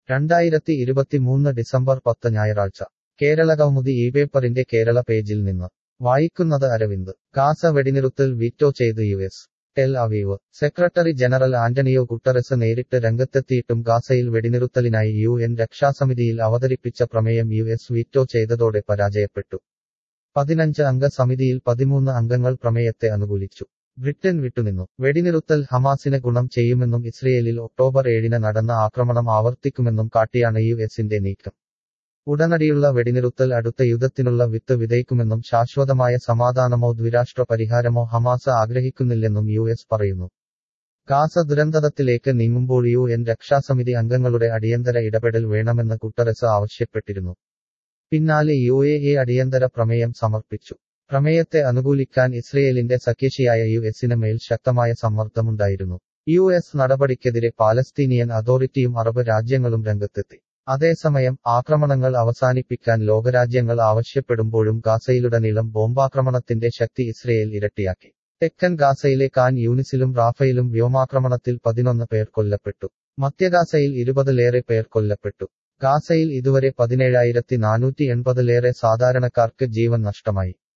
രണ്ടായിരത്തി ഇരുപത്തിമൂന്ന് ഡിസംബർ പത്ത് ഞായറാഴ്ച കേരളകൗമുദി ഈ പേപ്പറിന്റെ കേരള പേജിൽ നിന്ന് വായിക്കുന്നത് അരവിന്ദ് ഗാസ വെടിനിറുത്തൽ വീറ്റോ ചെയ്ത് U S Tel Aviv secretary general Antonio Guterres നേരിട്ട് രംഗത്തെത്തിയിട്ടും ഗാസയിൽ വെടിനിറുത്തലിനായി യു എൻ രക്ഷാസമിതിയിൽ അവതരിപ്പിച്ച പ്രമേയം യു എസ് വീറ്റോ ചെയ്തതോടെ പരാജയപ്പെട്ടു പതിനഞ്ച് അംഗ സമിതിയിൽ പതിമൂന്ന് അംഗങ്ങൾ പ്രമേയത്തെ അനുകൂലിച്ചു ബ്രിട്ടൻ വിട്ടുനിന്നു വെടിനിറുത്തൽ ഹമാസിന് ഗുണം ചെയ്യുമെന്നും ഇസ്രയേലിൽ ഒക്ടോബർ ഏഴിന് നടന്ന ആക്രമണം ആവർത്തിക്കുമെന്നും കാട്ടിയാണ് യു എസിന്റെ നീക്കം ഉടനടിയുള്ള വെടിനിറുത്തൽ അടുത്ത യുദ്ധത്തിനുള്ള വിത്ത് വിതയ്ക്കുമെന്നും ശാശ്വതമായ സമാധാനമോ ദ്വിരാഷ്ട്ര പരിഹാരമോ ഹമാസ് ആഗ്രഹിക്കുന്നില്ലെന്നും യു എസ് പറയുന്നു ഗാസ ദുരന്തത്തിലേക്ക് നീങ്ങുമ്പോൾ യു എൻ രക്ഷാസമിതി അംഗങ്ങളുടെ അടിയന്തര ഇടപെടൽ വേണമെന്ന് കുട്ടറസ് ആവശ്യപ്പെട്ടിരുന്നു പിന്നാലെ യു എ എ അടിയന്തര പ്രമേയം സമർപ്പിച്ചു പ്രമേയത്തെ അനുകൂലിക്കാൻ ഇസ്രയേലിന്റെ സഖ്യശിയായ യു എസിന് മേൽ ശക്തമായ സമ്മർദ്ദമുണ്ടായിരുന്നു യു എസ് നടപടിക്കെതിരെ പാലസ്തീനിയൻ അതോറിറ്റിയും അറബ് രാജ്യങ്ങളും രംഗത്തെത്തി അതേസമയം ആക്രമണങ്ങൾ അവസാനിപ്പിക്കാൻ ലോകരാജ്യങ്ങൾ ആവശ്യപ്പെടുമ്പോഴും ഗാസയിലുടനീളം ബോംബാക്രമണത്തിന്റെ ശക്തി ഇസ്രയേൽ ഇരട്ടിയാക്കി തെക്കൻ ഗാസയിലെ കാൻ യൂണിസിലും റാഫയിലും വ്യോമാക്രമണത്തിൽ പതിനൊന്ന് പേർ കൊല്ലപ്പെട്ടു മധ്യഗാസയിൽ ഇരുപതിലേറെ പേർ കൊല്ലപ്പെട്ടു ഗാസയിൽ ഇതുവരെ പതിനേഴായിരത്തി നാനൂറ്റി എൺപതിലേറെ സാധാരണക്കാർക്ക് ജീവൻ നഷ്ടമായി